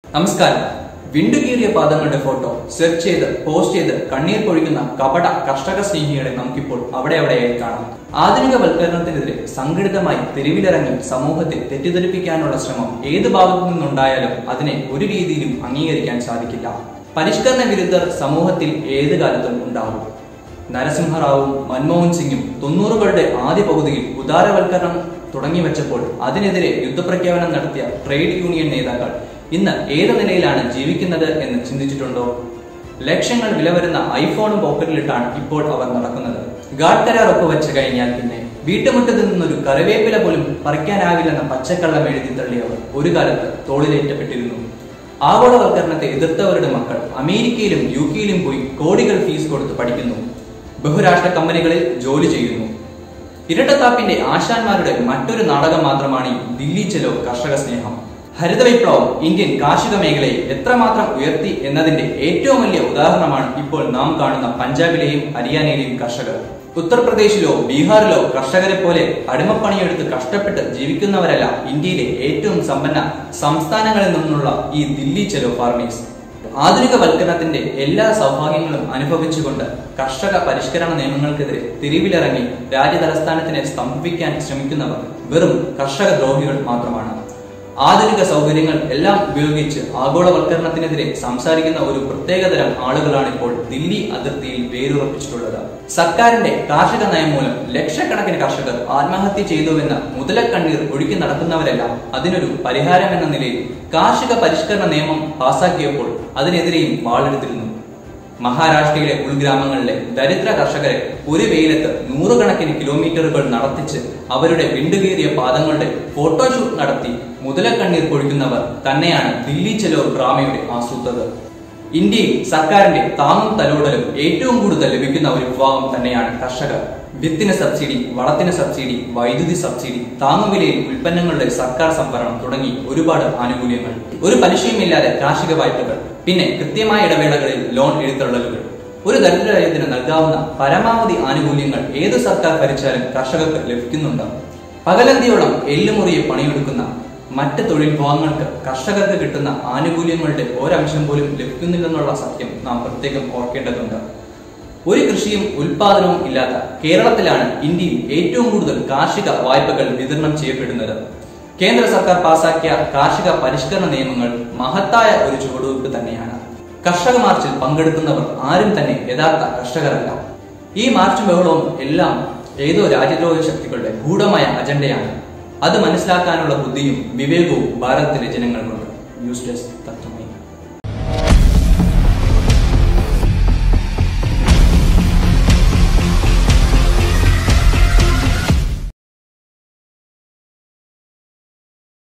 നമസ്കാരം വിണ്ടുകീറിയ പാദങ്ങളുടെ ഫോട്ടോ സെർച്ച് ചെയ്ത് പോസ്റ്റ് ചെയ്ത് കണ്ണീർ പൊഴിക്കുന്ന കപട കർഷക സ്നേഹികളെ നമുക്കിപ്പോൾ അവിടെ അവിടെയായി കാണാം ആധുനികവൽക്കരണത്തിനെതിരെ സംഘടിതമായി തെരുവിലിറങ്ങി സമൂഹത്തെ തെറ്റിദ്ധരിപ്പിക്കാനുള്ള ശ്രമം ഏത് ഭാഗത്തു നിന്നുണ്ടായാലും അതിനെ ഒരു രീതിയിലും അംഗീകരിക്കാൻ സാധിക്കില്ല പരിഷ്കരണ വിരുദ്ധർ സമൂഹത്തിൽ ഏത് കാലത്തും ഉണ്ടാവും നരസിംഹറാവും മൻമോഹൻ സിംഗും തൊണ്ണൂറുകളുടെ ആദ്യ പകുതിയിൽ ഉദാരവൽക്കരണം തുടങ്ങി വെച്ചപ്പോൾ അതിനെതിരെ യുദ്ധപ്രഖ്യാപനം നടത്തിയ ട്രേഡ് യൂണിയൻ നേതാക്കൾ ഇന്ന് ഏത് നിലയിലാണ് ജീവിക്കുന്നത് എന്ന് ചിന്തിച്ചിട്ടുണ്ടോ ലക്ഷങ്ങൾ വില വരുന്ന ഐഫോണും പോക്കറ്റിലിട്ടാണ് ഇപ്പോൾ അവർ നടക്കുന്നത് ഗാഡ് കരാർ ഒപ്പുവെച്ച് കഴിഞ്ഞാൽ പിന്നെ വീട്ടുമുറ്റത്ത് നിന്നൊരു കറിവേപ്പില പോലും പറിക്കാനാവില്ലെന്ന പച്ചക്കള്ളം എഴുതി തള്ളിയവർ ഒരു കാലത്ത് തോളിലേറ്റപ്പെട്ടിരുന്നു ആഗോളവൽക്കരണത്തെ എതിർത്തവരുടെ മക്കൾ അമേരിക്കയിലും യു കെയിലും പോയി കോടികൾ ഫീസ് കൊടുത്ത് പഠിക്കുന്നു ബഹുരാഷ്ട്ര കമ്പനികളിൽ ജോലി ചെയ്യുന്നു ഇരട്ടത്താപ്പിന്റെ ആശാന്മാരുടെ മറ്റൊരു നാടകം മാത്രമാണ് ഈ ദില്ലി ചെലോ കർഷക സ്നേഹം ഹരിത വിപ്ലവം ഇന്ത്യൻ കാർഷിക മേഖലയെ എത്രമാത്രം ഉയർത്തി എന്നതിന്റെ ഏറ്റവും വലിയ ഉദാഹരണമാണ് ഇപ്പോൾ നാം കാണുന്ന പഞ്ചാബിലെയും ഹരിയാനയിലെയും കർഷകർ ഉത്തർപ്രദേശിലോ ബീഹാറിലോ കർഷകരെ പോലെ അടിമപ്പണിയെടുത്ത് കഷ്ടപ്പെട്ട് ജീവിക്കുന്നവരല്ല ഇന്ത്യയിലെ ഏറ്റവും സമ്പന്ന സംസ്ഥാനങ്ങളിൽ നിന്നുള്ള ഈ ദില്ലി ചെലോ ഫാർമേഴ്സ് ആധുനികവൽക്കരണത്തിന്റെ എല്ലാ സൗഭാഗ്യങ്ങളും അനുഭവിച്ചുകൊണ്ട് കർഷക പരിഷ്കരണ നിയമങ്ങൾക്കെതിരെ തിരിവിലിറങ്ങി രാജ്യതലസ്ഥാനത്തിനെ സ്തംഭിപ്പിക്കാൻ ശ്രമിക്കുന്നവർ വെറും കർഷക ദ്രോഹികൾ മാത്രമാണ് ആധുനിക സൗകര്യങ്ങൾ എല്ലാം ഉപയോഗിച്ച് ആഗോളവൽക്കരണത്തിനെതിരെ സംസാരിക്കുന്ന ഒരു പ്രത്യേകതരം ആളുകളാണ് ഇപ്പോൾ ദില്ലി അതിർത്തിയിൽ വേരുറപ്പിച്ചിട്ടുള്ളത് സർക്കാരിന്റെ കാർഷിക നയം മൂലം ലക്ഷക്കണക്കിന് കർഷകർ ആത്മഹത്യ ചെയ്തുവെന്ന് മുതലക്കണ്ണീർ ഒഴുക്കി നടക്കുന്നവരെല്ലാം അതിനൊരു പരിഹാരം എന്ന നിലയിൽ കാർഷിക പരിഷ്കരണ നിയമം പാസാക്കിയപ്പോൾ അതിനെതിരെയും വാളെടുത്തിരുന്നു മഹാരാഷ്ട്രയിലെ ഉൾഗ്രാമങ്ങളിലെ ദരിദ്ര കർഷകരെ ഒരു വെയിലത്ത് നൂറുകണക്കിന് കിലോമീറ്ററുകൾ നടത്തിച്ച് അവരുടെ വിണ്ടുകീറിയ പാദങ്ങളുടെ ഫോട്ടോഷൂട്ട് നടത്തി മുതലക്കണ്ണീർ പൊഴിക്കുന്നവർ തന്നെയാണ് ദില്ലി ചെലോ ഡ്രാമയുടെ ആസൂത്രകർ ഇന്ത്യയിൽ സർക്കാരിന്റെ താങ്ങും തലോടലും ഏറ്റവും കൂടുതൽ ലഭിക്കുന്ന ഒരു വിഭാഗം തന്നെയാണ് കർഷകർ വിത്തിന് സബ്സിഡി വളത്തിന് സബ്സിഡി വൈദ്യുതി സബ്സിഡി താങ്ങുവിലയിൽ ഉൽപ്പന്നങ്ങളുടെ സർക്കാർ സംഭരണം തുടങ്ങി ഒരുപാട് ആനുകൂല്യങ്ങൾ ഒരു പലിശയുമില്ലാതെ കാർഷിക വായ്പകൾ പിന്നെ കൃത്യമായ ഇടവേളകളിൽ ലോൺ എഴുത്തള്ളലുകൾ ഒരു ദരിദ്രരാജ്യത്തിന് നൽകാവുന്ന പരമാവധി ആനുകൂല്യങ്ങൾ ഏത് സർക്കാർ ഭരിച്ചാലും കർഷകർക്ക് ലഭിക്കുന്നുണ്ട് പകലന്തിയോളം എല്ലുമുറിയെ പണിയെടുക്കുന്ന മറ്റ് തൊഴിൽ വിഭാഗങ്ങൾക്ക് കർഷകർക്ക് കിട്ടുന്ന ആനുകൂല്യങ്ങളുടെ ഒരംശം പോലും ലഭിക്കുന്നില്ലെന്നുള്ള സത്യം നാം പ്രത്യേകം ഓർക്കേണ്ടതുണ്ട് ഒരു കൃഷിയും ഉൽപാദനവും ഇല്ലാത്ത കേരളത്തിലാണ് ഇന്ത്യയിൽ ഏറ്റവും കൂടുതൽ കാർഷിക വായ്പകൾ വിതരണം ചെയ്യപ്പെടുന്നത് കേന്ദ്ര സർക്കാർ പാസാക്കിയ കാർഷിക പരിഷ്കരണ നിയമങ്ങൾ മഹത്തായ ഒരു ചുവടുവയ്പ് തന്നെയാണ് കർഷക മാർച്ചിൽ പങ്കെടുക്കുന്നവർ ആരും തന്നെ യഥാർത്ഥ കർഷകരല്ല ഈ മാർച്ചും ബഹളവും എല്ലാം ഏതോ രാജ്യദ്രോഹ ശക്തികളുടെ ഗൂഢമായ അജണ്ടയാണ് അത് മനസ്സിലാക്കാനുള്ള ബുദ്ധിയും വിവേകവും ഭാരതത്തിലെ ജനങ്ങൾക്കുണ്ട് ന്യൂസ് ഡെസ്ക് തത്വമേ